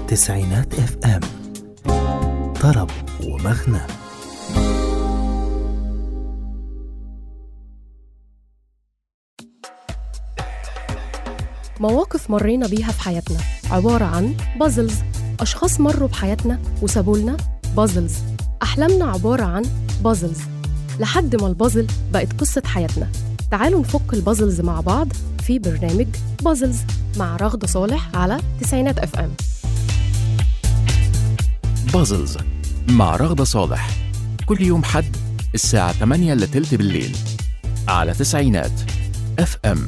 تسعينات اف ام طرب ومغنى مواقف مرينا بيها في حياتنا عبارة عن بازلز أشخاص مروا بحياتنا وسابوا لنا بازلز أحلامنا عبارة عن بازلز لحد ما البازل بقت قصة حياتنا تعالوا نفك البازلز مع بعض في برنامج بازلز مع رغدة صالح على تسعينات اف ام بازلز مع رغدة صالح كل يوم حد الساعة 8 إلا تلت بالليل على تسعينات اف ام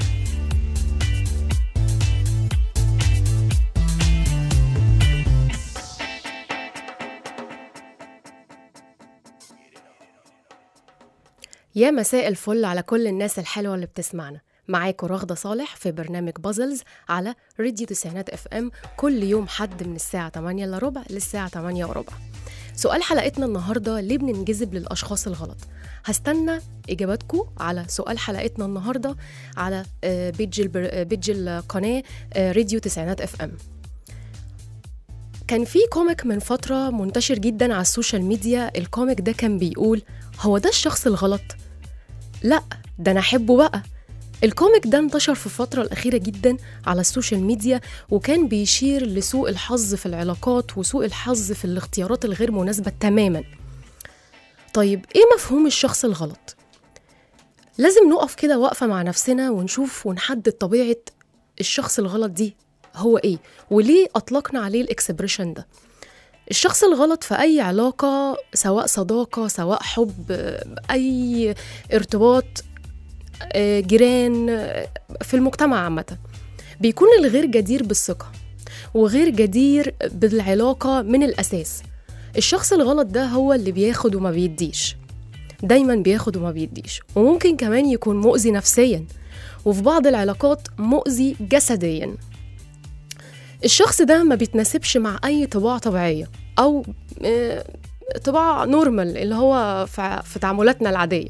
يا مساء الفل على كل الناس الحلوة اللي بتسمعنا معاكم رغدة صالح في برنامج بازلز على راديو تسعينات اف ام كل يوم حد من الساعة 8 الا ربع للساعة 8 وربع سؤال حلقتنا النهاردة ليه بننجذب للأشخاص الغلط هستنى إجاباتكم على سؤال حلقتنا النهاردة على آه، بيج, البر... آه، بيج القناة آه، راديو تسعينات اف ام كان في كوميك من فترة منتشر جدا على السوشيال ميديا الكوميك ده كان بيقول هو ده الشخص الغلط؟ لا ده أنا أحبه بقى الكوميك ده انتشر في الفترة الأخيرة جدا على السوشيال ميديا وكان بيشير لسوء الحظ في العلاقات وسوء الحظ في الاختيارات الغير مناسبة تماما طيب إيه مفهوم الشخص الغلط؟ لازم نقف كده وقفة مع نفسنا ونشوف ونحدد طبيعة الشخص الغلط دي هو إيه وليه أطلقنا عليه الإكسبريشن ده الشخص الغلط في أي علاقة سواء صداقة سواء حب أي ارتباط آه، جيران آه، في المجتمع عامة بيكون الغير جدير بالثقة وغير جدير بالعلاقة من الأساس الشخص الغلط ده هو اللي بياخد وما بيديش دايما بياخد وما بيديش وممكن كمان يكون مؤذي نفسيا وفي بعض العلاقات مؤذي جسديا الشخص ده ما بيتناسبش مع أي طباع طبيعية أو آه، طباع نورمال اللي هو في في تعاملاتنا العادية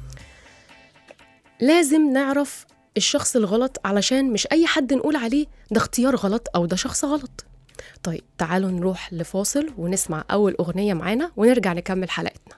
لازم نعرف الشخص الغلط علشان مش أي حد نقول عليه ده اختيار غلط أو ده شخص غلط طيب تعالوا نروح لفاصل ونسمع أول أغنية معانا ونرجع نكمل حلقتنا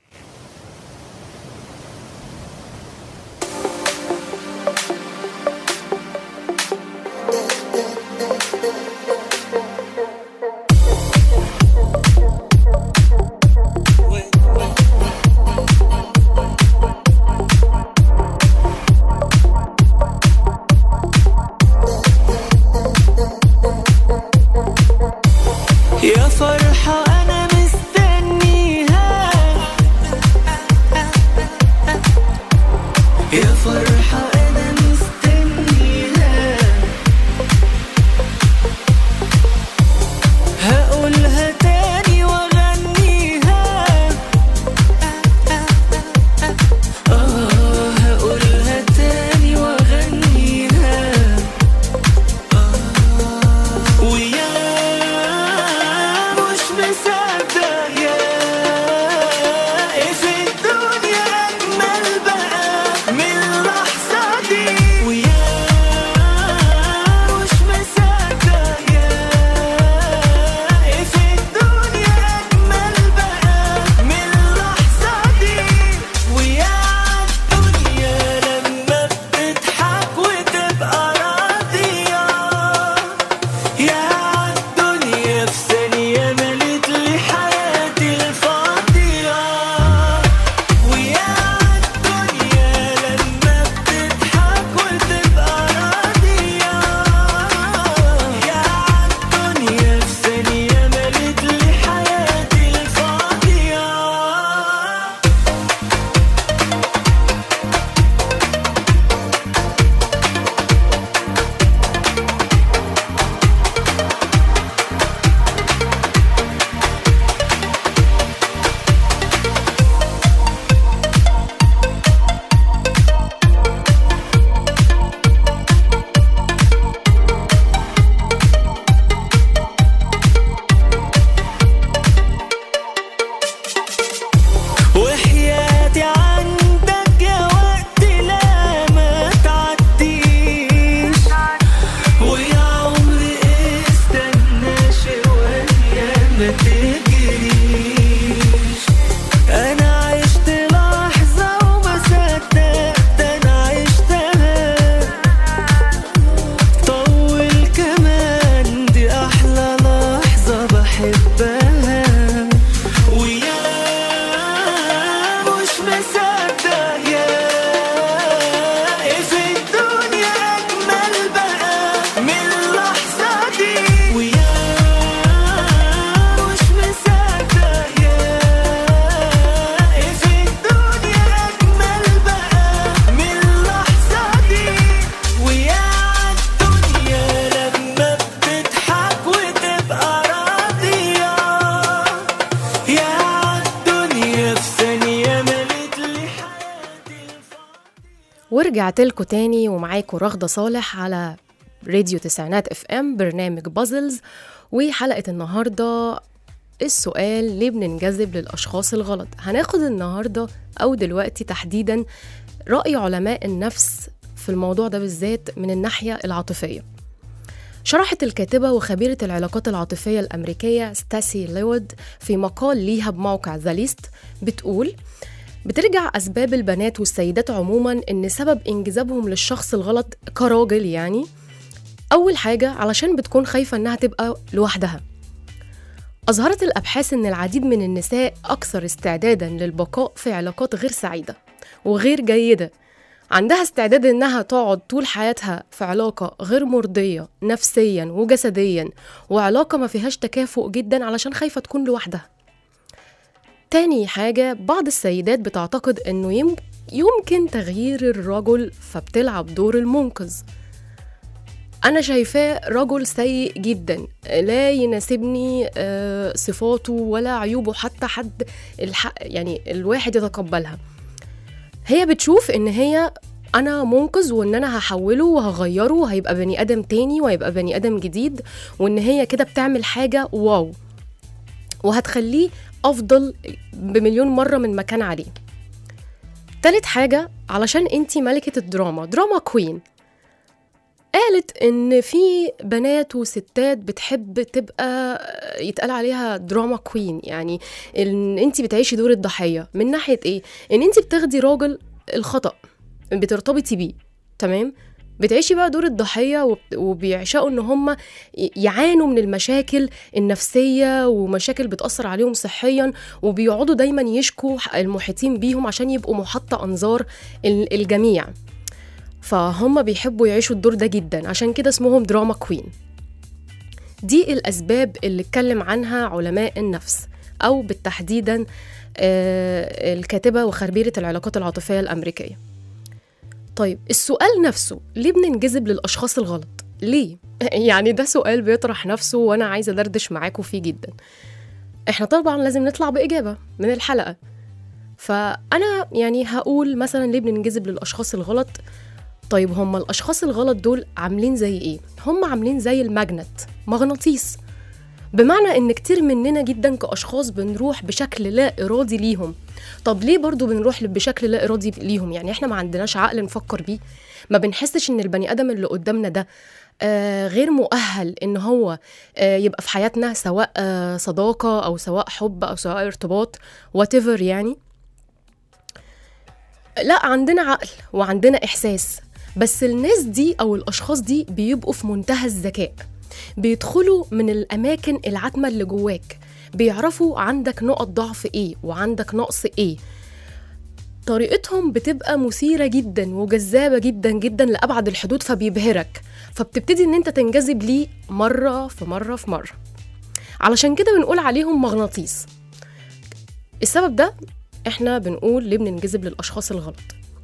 يا فرحة أنا مستنيها يا فرحة أنا مستنيها هقولها تاني وأغنيها آه هقولها تاني وأغنيها ويا مش مصدق يا إيه في الدنيا أجمل بقى من اللحظة دي ويا مش مصدق يا إيه في الدنيا أجمل بقى من اللحظة دي ويا الدنيا لما بتضحك وتبقى راضية يا الدنيا في ثانية ملت لي حياتي الفاضية ويا الدنيا لما بتضحك وتبقى راضية يا الدنيا في ثانية ملت لي حياتي الفاضية ورجعت لكم تاني ومعاكم رغدة صالح على راديو تسعينات اف ام برنامج بازلز وحلقة النهاردة السؤال ليه بننجذب للأشخاص الغلط هناخد النهاردة أو دلوقتي تحديدا رأي علماء النفس في الموضوع ده بالذات من الناحية العاطفية شرحت الكاتبة وخبيرة العلاقات العاطفية الأمريكية ستاسي ليود في مقال ليها بموقع ذا ليست بتقول بترجع أسباب البنات والسيدات عموما إن سبب انجذابهم للشخص الغلط كراجل يعني أول حاجة علشان بتكون خايفة إنها تبقى لوحدها أظهرت الأبحاث إن العديد من النساء أكثر استعدادا للبقاء في علاقات غير سعيدة وغير جيدة عندها استعداد إنها تقعد طول حياتها في علاقة غير مرضية نفسيا وجسديا وعلاقة ما فيهاش تكافؤ جدا علشان خايفة تكون لوحدها تاني حاجة بعض السيدات بتعتقد إنه يم- يمكن تغيير الرجل فبتلعب دور المنقذ أنا شايفاه رجل سيء جدا لا يناسبني آه، صفاته ولا عيوبه حتى حد الحق يعني الواحد يتقبلها هي بتشوف إن هي أنا منقذ وإن أنا هحوله وهغيره وهيبقى بني آدم تاني وهيبقى بني آدم جديد وإن هي كده بتعمل حاجة واو وهتخليه أفضل بمليون مرة من ما كان عليه تالت حاجة علشان انتي ملكة الدراما دراما كوين قالت ان في بنات وستات بتحب تبقى يتقال عليها دراما كوين يعني ان انتي بتعيشي دور الضحية من ناحية ايه ان انتي بتاخدي راجل الخطأ بترتبطي بيه تمام بتعيشي بقى دور الضحية وب- وبيعشقوا ان هم يعانوا من المشاكل النفسية ومشاكل بتأثر عليهم صحيا وبيقعدوا دايما يشكوا المحيطين بيهم عشان يبقوا محط أنظار ال- الجميع فهم بيحبوا يعيشوا الدور ده جدا عشان كده اسمهم دراما كوين دي الأسباب اللي اتكلم عنها علماء النفس أو بالتحديدا آه، الكاتبة وخبيرة العلاقات العاطفية الأمريكية طيب السؤال نفسه ليه بننجذب للأشخاص الغلط؟ ليه؟ يعني ده سؤال بيطرح نفسه وأنا عايزة أدردش معاكم فيه جدا احنا طبعا لازم نطلع بإجابة من الحلقة فأنا يعني هقول مثلا ليه بننجذب للأشخاص الغلط طيب هم الأشخاص الغلط دول عاملين زي إيه؟ هم عاملين زي الماجنت مغناطيس بمعنى إن كتير مننا جدا كأشخاص بنروح بشكل لا إرادي ليهم طب ليه برضو بنروح بشكل لا إرادي ليهم؟ يعني إحنا ما عندناش عقل نفكر بيه ما بنحسش إن البني آدم اللي قدامنا ده آه غير مؤهل إن هو آه يبقى في حياتنا سواء آه صداقة أو سواء حب أو سواء ارتباط whatever يعني لا عندنا عقل وعندنا إحساس بس الناس دي أو الأشخاص دي بيبقوا في منتهى الذكاء بيدخلوا من الأماكن العتمة اللي جواك بيعرفوا عندك نقط ضعف إيه وعندك نقص إيه طريقتهم بتبقى مثيرة جدا وجذابة جدا جدا لأبعد الحدود فبيبهرك فبتبتدي إن أنت تنجذب ليه مرة في مرة في مرة علشان كده بنقول عليهم مغناطيس السبب ده احنا بنقول ليه بننجذب للأشخاص الغلط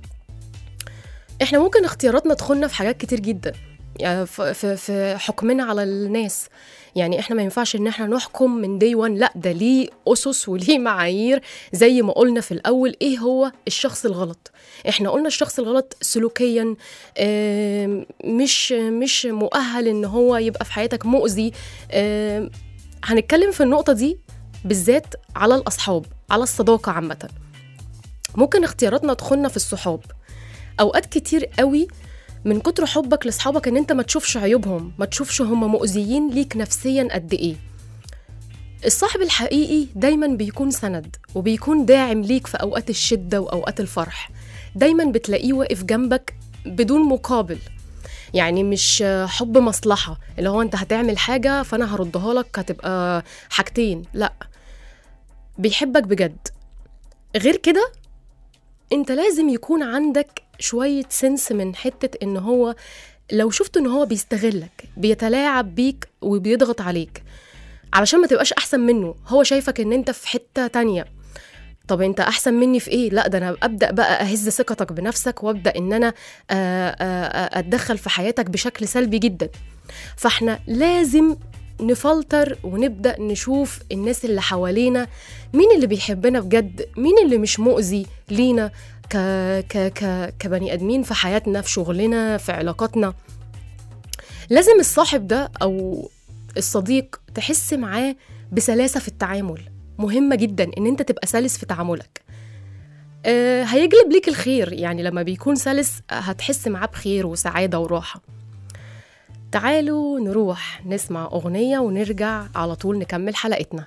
احنا ممكن اختياراتنا تدخلنا في حاجات كتير جدا يعني ف- في, في حكمنا على الناس يعني احنا ما ينفعش ان احنا نحكم من دي وان لا ده ليه اسس وليه معايير زي ما قلنا في الاول ايه هو الشخص الغلط احنا قلنا الشخص الغلط سلوكيا آم، مش مش مؤهل ان هو يبقى في حياتك مؤذي آم، هنتكلم في النقطه دي بالذات على الاصحاب على الصداقه عامه ممكن اختياراتنا تدخلنا في الصحاب اوقات كتير قوي من كتر حبك لاصحابك ان انت ما تشوفش عيوبهم ما تشوفش هم مؤذيين ليك نفسيا قد ايه الصاحب الحقيقي دايما بيكون سند وبيكون داعم ليك في اوقات الشده واوقات الفرح دايما بتلاقيه واقف جنبك بدون مقابل يعني مش حب مصلحة اللي هو انت هتعمل حاجة فانا هردها لك هتبقى حاجتين لا بيحبك بجد غير كده انت لازم يكون عندك شوية سنس من حتة ان هو لو شفت ان هو بيستغلك بيتلاعب بيك وبيضغط عليك علشان ما تبقاش احسن منه هو شايفك ان انت في حتة تانية طب انت احسن مني في ايه لا ده انا ابدا بقى اهز ثقتك بنفسك وابدا ان انا آه، آه، آه، اتدخل في حياتك بشكل سلبي جدا فاحنا لازم نفلتر ونبدا نشوف الناس اللي حوالينا مين اللي بيحبنا بجد مين اللي مش مؤذي لينا ك... ك... ك... كبني ادمين في حياتنا في شغلنا في علاقاتنا لازم الصاحب ده او الصديق تحس معاه بسلاسه في التعامل مهمه جدا ان انت تبقى سلس في تعاملك آه، هيجلب ليك الخير يعني لما بيكون سلس هتحس معاه بخير وسعاده وراحه تعالوا نروح نسمع اغنيه ونرجع على طول نكمل حلقتنا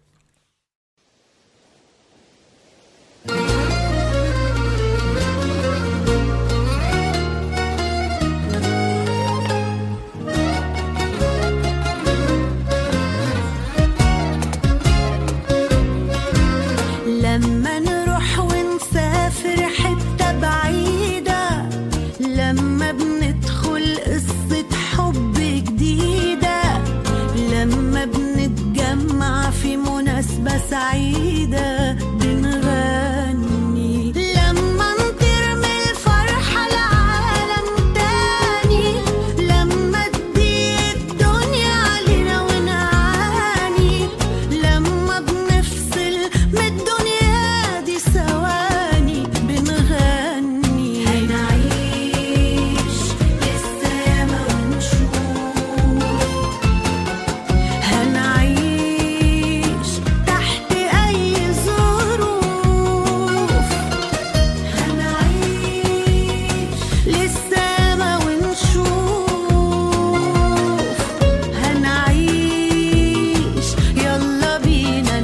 لما نروح ونسافر حتة بعيدة لما بندخل قصة حب جديدة لما بنتجمع في مناسبة سعيدة بنغني لما نطير من الفرحة لعالم تاني لما تضيق الدنيا علينا ونعاني لما بنفصل من الدنيا دي ثواني بنغني هنعيش لسه ياما ونشوف هنعيش تحت أي ظروف هنعيش لسه ما ونشوف هنعيش يلا بينا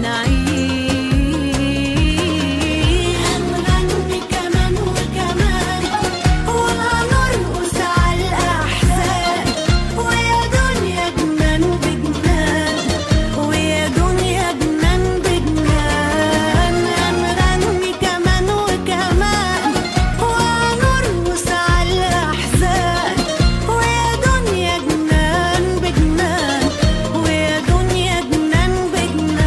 نعيش هنغني كمان وكمان وهنرقص على الأحزان ويا دنيا جنان بجنان ويا دنيا جنان بجنان هنغني كمان وكمان وهنرقص على الأحزان ويا دنيا جنان بجنان ويا دنيا جنان بجنان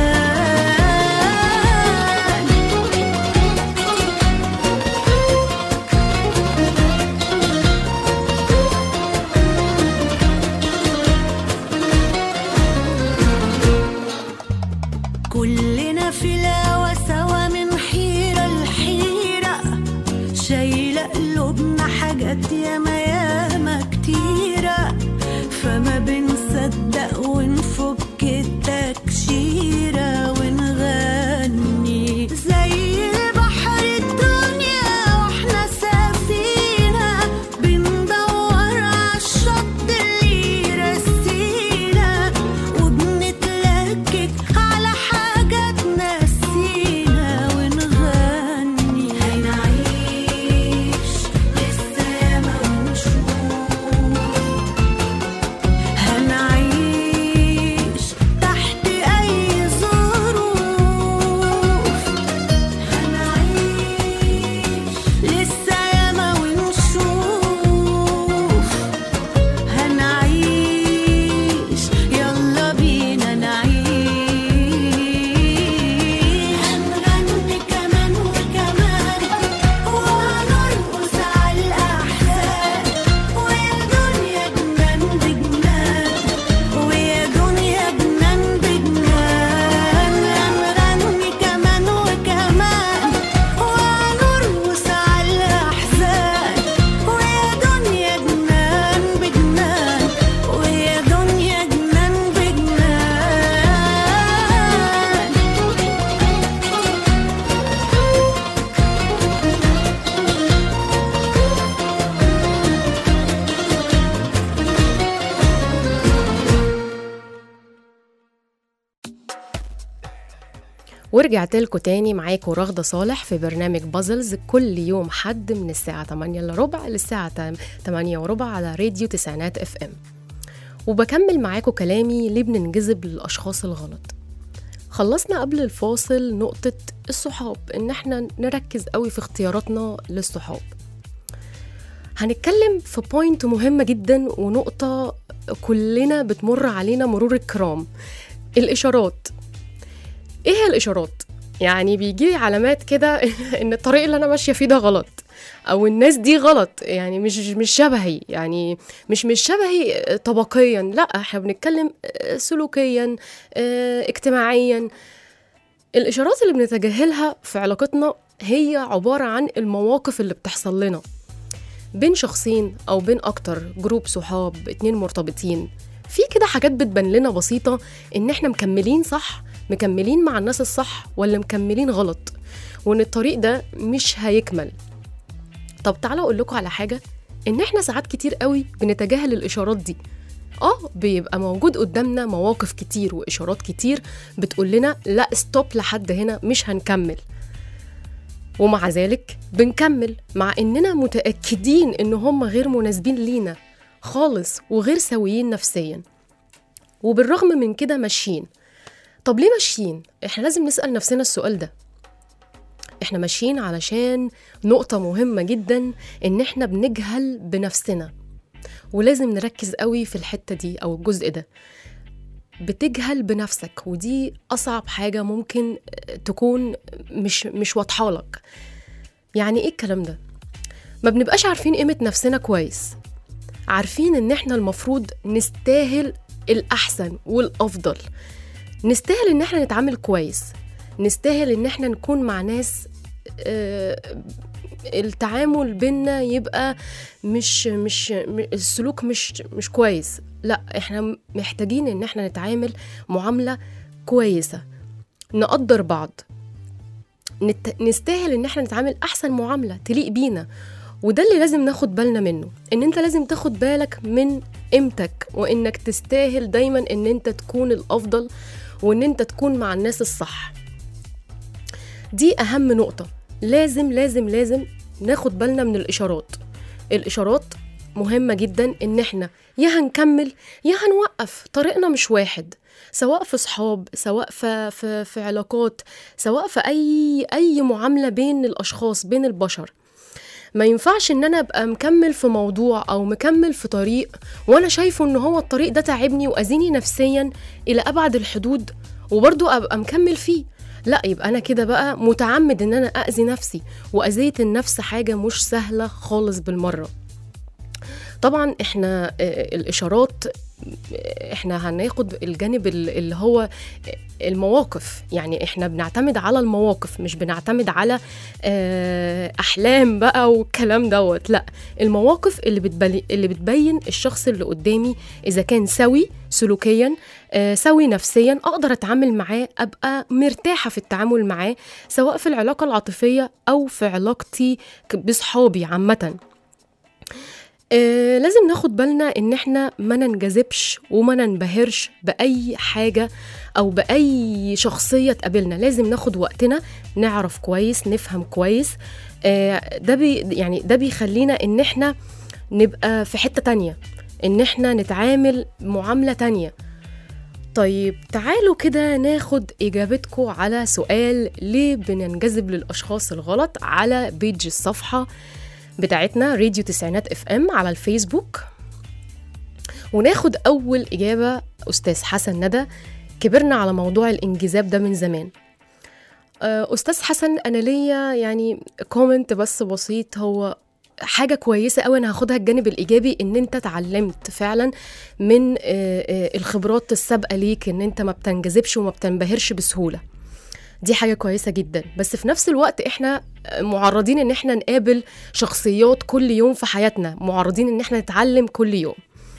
كلنا في الهوا سوا من حيرة لحيرة شايلة قلوبنا حاجات ياما ياما كتيرة فما بنصدق ونفك التكشيرة ونغني زي البحر الدنيا واحنا سفينة بندور عالشط اللي يرسينا وبنتلكك على حاجات نسينا ونغني هنعيش لسه ياما ونشوف هنعيش تحت أي ظروف هنعيش لسه ياما ونشوف هنعيش يلا بينا نعيش هنغني كمان وكمان وهنرقص على الأحزان ويا دنيا جنان بجنان ويا دنيا جنان بجنان هنغني كمان وكمان وهنرقص على الأحزان ويا دنيا جنان بجنان ويا دنيا جنان بجنان ورجعت لكم تاني معاكم رغدة صالح في برنامج بازلز كل يوم حد من الساعة 8 إلا ربع للساعة 8 وربع على راديو تسعينات اف ام وبكمل معاكم كلامي ليه بننجذب للأشخاص الغلط خلصنا قبل الفاصل نقطة الصحاب إن احنا نركز قوي في اختياراتنا للصحاب هنتكلم في بوينت مهمة جدا ونقطة كلنا بتمر علينا مرور الكرام الإشارات ايه هي الاشارات يعني بيجي علامات كده ان الطريق اللي انا ماشيه فيه ده غلط او الناس دي غلط يعني مش مش شبهي يعني مش مش شبهي طبقيا لا احنا بنتكلم سلوكيا اه، اجتماعيا الاشارات اللي بنتجاهلها في علاقتنا هي عبارة عن المواقف اللي بتحصل لنا بين شخصين أو بين أكتر جروب صحاب اتنين مرتبطين في كده حاجات بتبان لنا بسيطة إن إحنا مكملين صح مكملين مع الناس الصح ولا مكملين غلط وإن الطريق ده مش هيكمل طب تعالوا أقول لكم على حاجة إن إحنا ساعات كتير قوي بنتجاهل الإشارات دي اه بيبقى موجود قدامنا مواقف كتير وإشارات كتير بتقول لنا لا ستوب لحد هنا مش هنكمل ومع ذلك بنكمل مع إننا متأكدين إن هم غير مناسبين لينا خالص وغير سويين نفسيا وبالرغم من كده ماشيين طب ليه ماشيين؟ احنا لازم نسأل نفسنا السؤال ده احنا ماشيين علشان نقطة مهمة جدا ان احنا بنجهل بنفسنا ولازم نركز قوي في الحتة دي او الجزء ده بتجهل بنفسك ودي اصعب حاجة ممكن تكون مش مش واضحة لك يعني ايه الكلام ده ما بنبقاش عارفين قيمة نفسنا كويس عارفين ان احنا المفروض نستاهل الاحسن والافضل نستاهل ان احنا نتعامل كويس نستاهل ان احنا نكون مع ناس آه، التعامل بينا يبقى مش مش م- السلوك مش مش كويس لا احنا محتاجين ان احنا نتعامل معاملة كويسة نقدر بعض نت... نستاهل ان احنا نتعامل احسن معاملة تليق بينا وده اللي لازم ناخد بالنا منه ان انت لازم تاخد بالك من قيمتك وانك تستاهل دايما ان انت تكون الافضل وان انت تكون مع الناس الصح دي اهم نقطة لازم لازم لازم ناخد بالنا من الاشارات الاشارات مهمة جدا ان احنا يا هنكمل يا هنوقف طريقنا مش واحد سواء في صحاب سواء في, في, في علاقات سواء في اي اي معاملة بين الاشخاص بين البشر ما ينفعش ان انا ابقى مكمل في موضوع او مكمل في طريق وانا شايفه ان هو الطريق ده تعبني واذيني نفسيا الى ابعد الحدود وبرضه ابقى مكمل فيه لا يبقى انا كده بقى متعمد ان انا اذي نفسي واذيه النفس حاجه مش سهله خالص بالمره طبعا احنا آه، الاشارات آه، احنا هناخد الجانب ال- اللي هو المواقف يعني احنا بنعتمد على المواقف مش بنعتمد على آه، احلام بقى والكلام دوت لا المواقف اللي بتبلي اللي بتبين الشخص اللي قدامي اذا كان سوي سلوكيا آه، سوي نفسيا اقدر اتعامل معاه ابقى مرتاحه في التعامل معاه سواء في العلاقه العاطفيه او في علاقتي ك- بصحابي عامه آه، لازم ناخد بالنا ان احنا ما ننجذبش وما ننبهرش باي حاجه او باي شخصيه تقابلنا لازم ناخد وقتنا نعرف كويس نفهم كويس آه، ده بي يعني ده بيخلينا ان احنا نبقى في حته تانية ان احنا نتعامل معامله تانية طيب تعالوا كده ناخد اجابتكم على سؤال ليه بننجذب للاشخاص الغلط على بيج الصفحه بتاعتنا راديو تسعينات اف ام على الفيسبوك وناخد اول اجابه استاذ حسن ندى كبرنا على موضوع الانجذاب ده من زمان آه، استاذ حسن انا ليا يعني كومنت بس بسيط هو حاجة كويسة قوي أنا هاخدها الجانب الإيجابي إن أنت اتعلمت فعلا من آه، آه، الخبرات السابقة ليك إن أنت ما بتنجذبش وما بتنبهرش بسهولة دي حاجة كويسة جدا بس في نفس الوقت احنا معرضين ان احنا نقابل شخصيات كل يوم في حياتنا معرضين ان احنا نتعلم كل يوم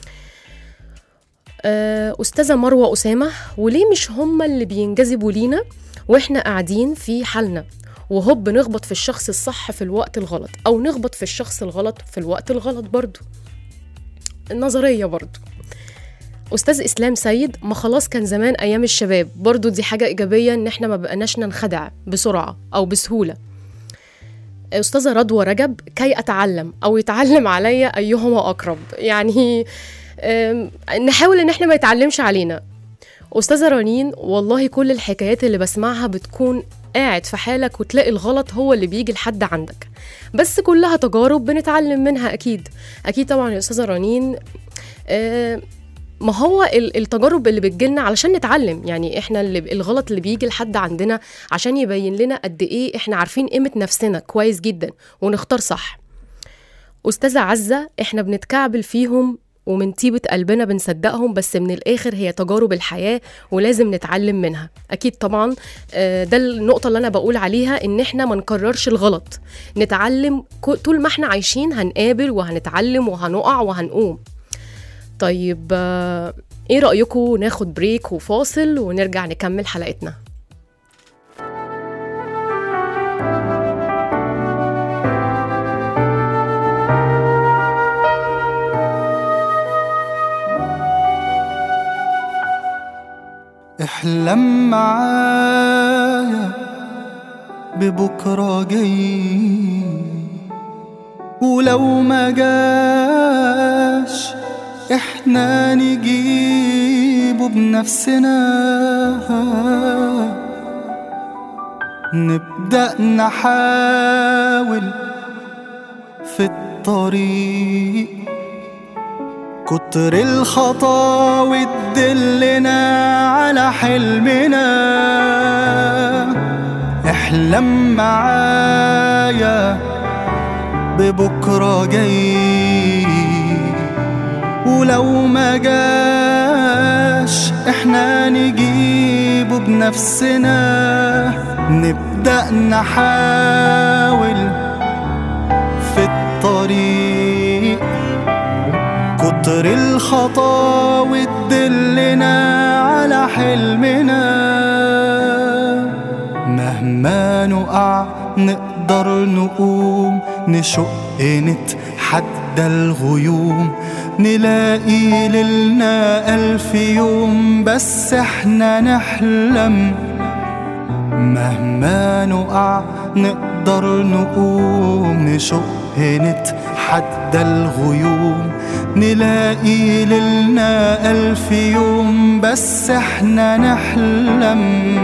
آه، أستاذة مروة أسامة وليه مش هما اللي بينجذبوا لينا وإحنا قاعدين في حالنا وهوب نخبط في الشخص الصح في الوقت الغلط أو نخبط في الشخص الغلط في الوقت الغلط برضو النظرية برضو أستاذ إسلام سيد ما خلاص كان زمان أيام الشباب برضو دي حاجة إيجابية إن إحنا ما بقناش ننخدع بسرعة أو بسهولة أستاذة رضوى رجب كي أتعلم أو يتعلم عليا أيهما أقرب يعني أم، نحاول إن إحنا ما يتعلمش علينا أستاذة رنين والله كل الحكايات اللي بسمعها بتكون قاعد في حالك وتلاقي الغلط هو اللي بيجي لحد عندك بس كلها تجارب بنتعلم منها أكيد أكيد طبعا يا أستاذة رنين آه، ما هو ال- التجارب اللي بتجيلنا علشان نتعلم يعني احنا اللي الغلط اللي بيجي لحد عندنا عشان يبين لنا قد ايه احنا عارفين قيمة نفسنا كويس جدا ونختار صح أستاذة عزة احنا بنتكعبل فيهم ومن طيبة قلبنا بنصدقهم بس من الآخر هي تجارب الحياة ولازم نتعلم منها أكيد طبعا آه، ده النقطة اللي أنا بقول عليها إن إحنا ما نكررش الغلط نتعلم كو- طول ما إحنا عايشين هنقابل وهنتعلم وهنقع وهنقوم طيب آه، إيه رأيكم ناخد بريك وفاصل ونرجع نكمل حلقتنا احلم معايا ببكرة جاي ولو ما جاش احنا نجيبه بنفسنا نبدأ نحاول في الطريق كتر الخطاوي تدلنا على حلمنا احلم معايا ببكرة جاي ولو ما جاش احنا نجيبه بنفسنا نبدأ نحاول في الطريق كتر الخطاوي تدلنا على حلمنا مهما نقع نقدر نقوم نشق نتحدى الغيوم نلاقي ليلنا ألف يوم بس احنا نحلم مهما نقع نقدر نقوم نشق نتحدى الغيوم نلاقي ليلنا ألف يوم بس احنا نحلم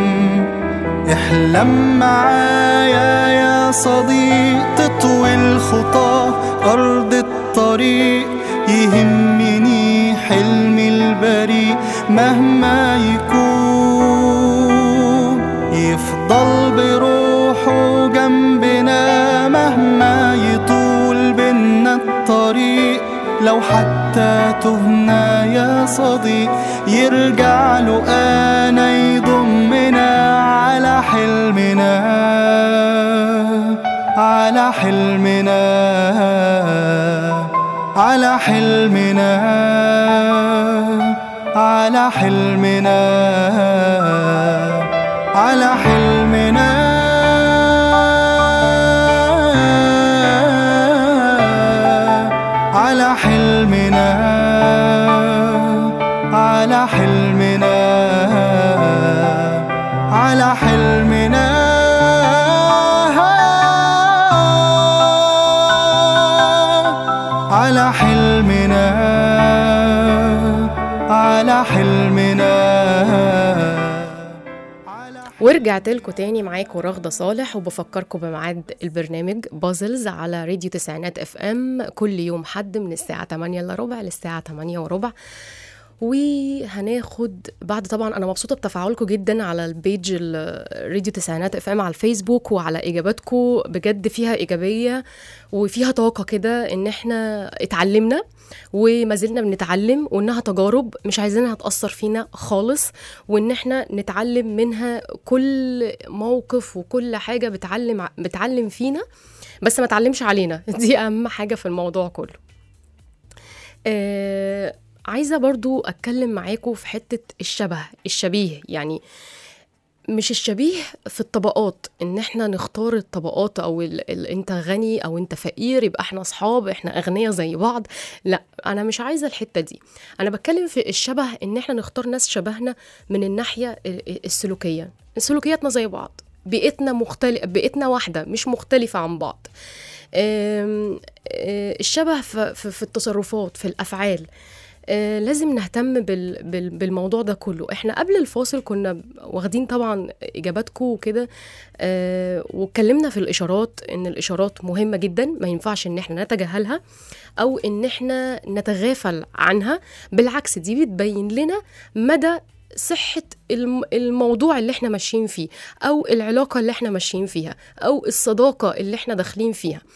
احلم معايا يا صديق تطوي الخطى أرض الطريق يهمني حلمي البريء مهما يكون يفضل بروحه جنبنا مهما يطول بينا الطريق لو حتى تهنا يا صديق يرجع له انا يضمنا على حلمنا على حلمنا على حلمنا على حلمنا على حلمنا على حلمنا على حلمنا على حلمنا على حلمنا على حلمنا ورجعت لكم تاني معاكم رغدة صالح وبفكركم بميعاد البرنامج بازلز على راديو تسعينات اف ام كل يوم حد من الساعة 8 الا ربع للساعة 8 وربع وهناخد بعد طبعا انا مبسوطه بتفاعلكم جدا على البيج ال- راديو تسعينات اف ام على الفيسبوك وعلى اجاباتكم بجد فيها ايجابيه وفيها طاقه كده ان احنا اتعلمنا وما زلنا بنتعلم وانها تجارب مش عايزينها تاثر فينا خالص وان احنا نتعلم منها كل موقف وكل حاجه بتعلم بتعلم فينا بس ما تعلمش علينا دي اهم حاجه في الموضوع كله آه عايزه برضو اتكلم معاكم في حته الشبه الشبيه يعني مش الشبيه في الطبقات ان احنا نختار الطبقات او ال... ال... انت غني او انت فقير يبقى احنا اصحاب احنا اغنياء زي بعض لا انا مش عايزه الحته دي انا بتكلم في الشبه ان احنا نختار ناس شبهنا من الناحيه ال- السلوكيه سلوكياتنا زي بعض بيئتنا مختلف بيئتنا واحده مش مختلفه عن بعض آم، آه، الشبه في في- في التصرفات في الافعال آه، لازم نهتم بال بال بالموضوع ده كله احنا قبل الفاصل كنا واخدين طبعا اجاباتكم وكده آه، واتكلمنا في الاشارات ان الاشارات مهمه جدا ما ينفعش ان احنا نتجاهلها او ان احنا نتغافل عنها بالعكس دي بتبين لنا مدى صحة الم- الموضوع اللي احنا ماشيين فيه او العلاقة اللي احنا ماشيين فيها او الصداقة اللي احنا داخلين فيها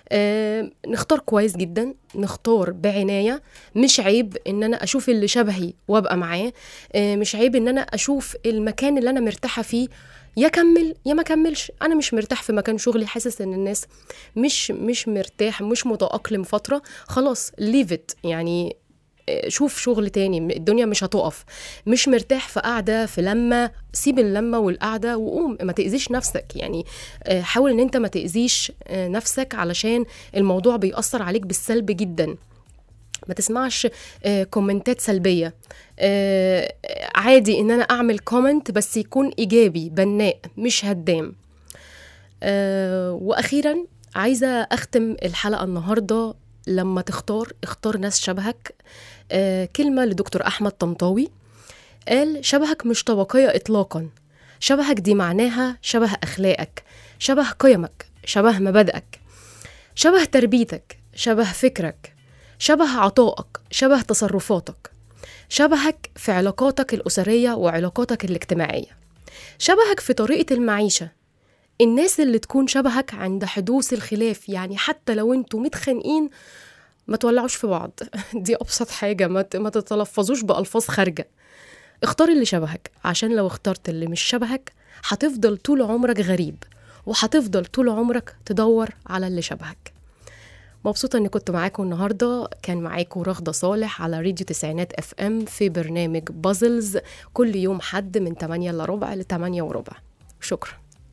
آه نختار كويس جدا نختار بعناية مش عيب ان انا اشوف اللي شبهي وابقى معاه آه مش عيب ان انا اشوف المكان اللي انا مرتاحة فيه يا كمل يا ما كملش انا مش مرتاح في مكان شغلي حاسس ان الناس مش مش مرتاح مش متأقلم فترة خلاص leave it يعني آه، شوف شغل تاني الدنيا مش هتقف مش مرتاح في قعده في لمه سيب اللمه والقعده وقوم ما تاذيش نفسك يعني آه، حاول ان انت ما تاذيش آه، نفسك علشان الموضوع بيأثر عليك بالسلب جدا ما تسمعش آه، كومنتات سلبية آه، عادي ان انا اعمل كومنت بس يكون ايجابي بناء مش هدام آه، واخيرا عايزة اختم الحلقة النهاردة لما تختار اختار ناس شبهك آه، كلمة لدكتور احمد طنطاوي قال شبهك مش طبقية اطلاقا شبهك دي معناها شبه اخلاقك شبه قيمك شبه مبادئك شبه تربيتك شبه فكرك شبه عطائك شبه تصرفاتك شبهك في علاقاتك الأسرية وعلاقاتك الاجتماعية شبهك في طريقة المعيشة الناس اللي تكون شبهك عند حدوث الخلاف يعني حتى لو انتوا متخانقين ما تولعوش في بعض دي أبسط حاجة ما ت- ما تتلفظوش بألفاظ خارجة اختار اللي شبهك عشان لو اخترت اللي مش شبهك هتفضل طول عمرك غريب وهتفضل طول عمرك تدور على اللي شبهك مبسوطة اني كنت معاكم النهاردة كان معاكم رغدة صالح على راديو تسعينات اف ام في برنامج بازلز كل يوم حد من 8 الا ربع ل 8 وربع شكرا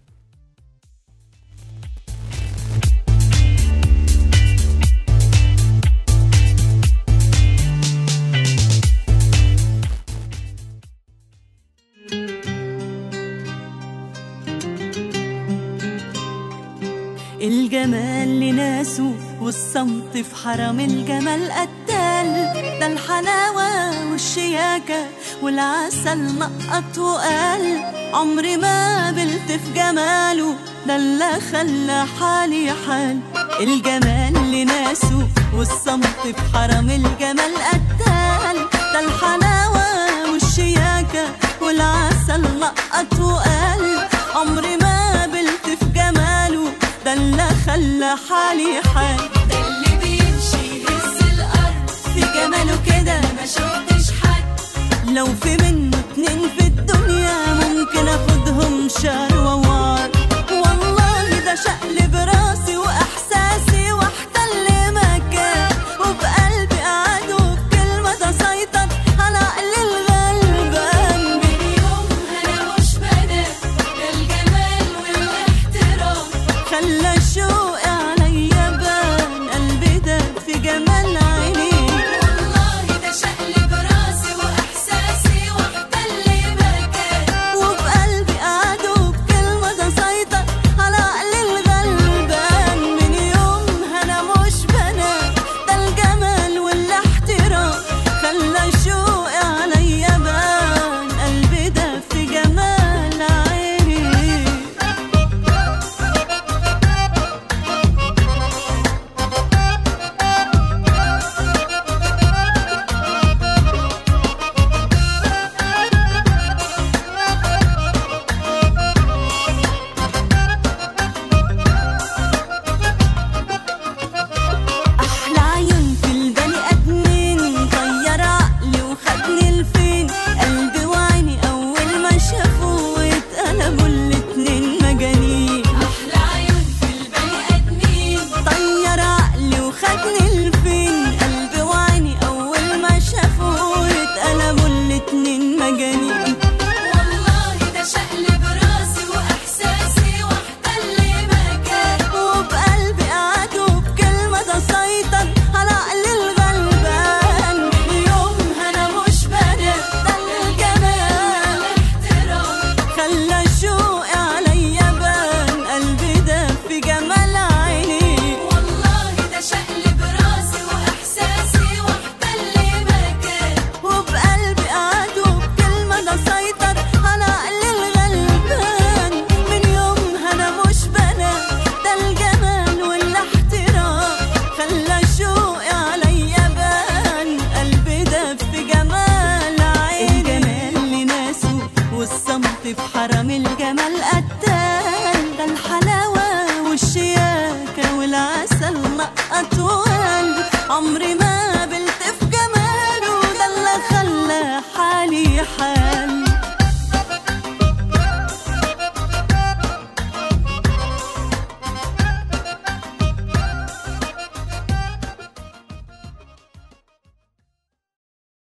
الجمال لناسه والصمت في حرم الجمال قتال ده الحلاوة والشياكة والعسل نقط وقال عمري ما قبلت في جماله ده اللي خلى حالي حال الجمال لناسه والصمت في حرم الجمال قتال ده الحلاوة والشياكة والعسل نقط وقال عمري ما قبلت في جماله ده اللي خلى حالي حال ده اللي بيمشي يهز الأرض في جماله كده ما شفتش حد لو في منه اتنين في الدنيا ممكن اخدهم شهر ووار والله ده شقلب راسي واحساسي واحتل مكان وبقلبي قعد وبكلمه تسيطر على عقل الغلبان من يومها انا مش بنام ده الجمال والاحترام خلى شوقي عليا بان قلبي ده في جمال عينيه والله ده شقلب راسي واحساسي واحتل مكان وبقلبي قعد وبكلمه تسيطر على عقل فرحة